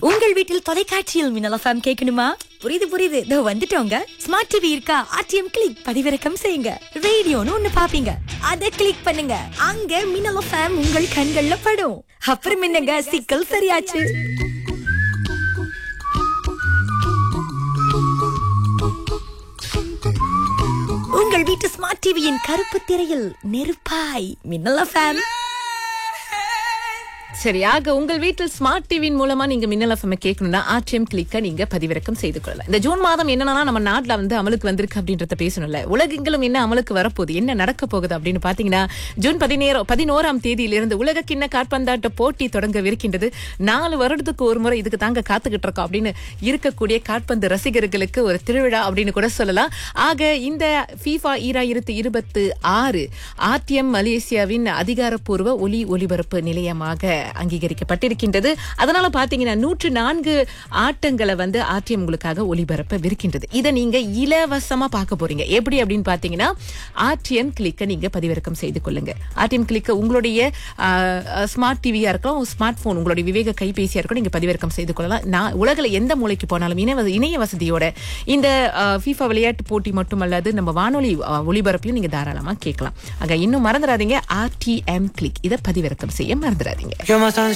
உங்கள் வீட்டில் தொலைக்காட்சியில் மின்னல் எஃப்எம் கேட்கணுமா புரியுது புரியுது இதோ வந்துட்டோங்க ஸ்மார்ட் டிவி இருக்கா ஆர்டிஎம் கிளிக் பதிவிறக்கம் செய்யுங்க ரேடியோன்னு ஒண்ணு பாப்பீங்க அதை கிளிக் பண்ணுங்க அங்க மின்னல் எஃப்எம் உங்கள் கண்கள்ல படும் அப்புறம் என்னங்க சிக்கல் சரியாச்சு உங்கள் வீட்டு ஸ்மார்ட் டிவியின் கருப்பு திரையில் நெருப்பாய் மின்னல் எஃப்எம் சரி ஆக உங்கள் வீட்டில் ஸ்மார்ட் டிவியின் மூலமா நீங்க மின்னல் எஃப்எம் கேட்கணும்னா ஆர்டிஎம் கிளிக்க நீங்க பதிவிறக்கம் செய்து கொள்ளலாம் இந்த ஜூன் மாதம் என்னன்னா நம்ம நாட்டுல வந்து அமலுக்கு வந்திருக்கு அப்படின்றத பேசணும்ல உலகெங்கிலும் என்ன அமலுக்கு வரப்போகுது என்ன நடக்க போகுது அப்படின்னு பாத்தீங்கன்னா ஜூன் பதினேழு பதினோராம் தேதியிலிருந்து உலக கிண்ண காற்பந்தாட்ட போட்டி தொடங்கவிருக்கின்றது நாலு வருடத்துக்கு ஒரு முறை இதுக்கு தாங்க காத்துக்கிட்டு இருக்கோம் அப்படின்னு இருக்கக்கூடிய காற்பந்து ரசிகர்களுக்கு ஒரு திருவிழா அப்படின்னு கூட சொல்லலாம் ஆக இந்த ஃபீஃபா ஈராயிரத்து இருபத்து ஆறு ஆர்டிஎம் மலேசியாவின் அதிகாரப்பூர்வ ஒலி ஒலிபரப்பு நிலையமாக அங்கீகரிக்கப்பட்டிருக்கின்றது அதனால பாத்தீங்கன்னா நூற்று நான்கு ஆட்டங்களை வந்து ஆர்டிஎம் உங்களுக்காக ஒலிபரப்பவிருக்கின்றது இதை நீங்க இலவசமா பார்க்க போறீங்க எப்படி அப்படின்னு பாத்தீங்கன்னா ஆர்டிஎம் கிளிக்க நீங்க பதிவிறக்கம் செய்து கொள்ளுங்க ஆர்டிஎம் கிளிக்க உங்களுடைய ஸ்மார்ட் டிவியா இருக்கலாம் ஸ்மார்ட் போன் உங்களுடைய விவேக கைபேசியா இருக்கட்டும் நீங்க பதிவிறக்கம் செய்து கொள்ளலாம் நான் உலகில் எந்த மூலைக்கு போனாலும் இணைய வச- இணைய வசதியோட இந்த ஃபீஃபா விளையாட்டு போட்டி மட்டுமல்லாது நம்ம வானொலி அஹ், ஒளிபரப்பையும் நீங்க தாராளமா கேட்கலாம் ஆக இன்னும் மறந்துடாதீங்க ஆர்டிஎம் கிளிக் இதை பதிவிறக்கம் செய்ய மறந்துடாதீங்க Yo más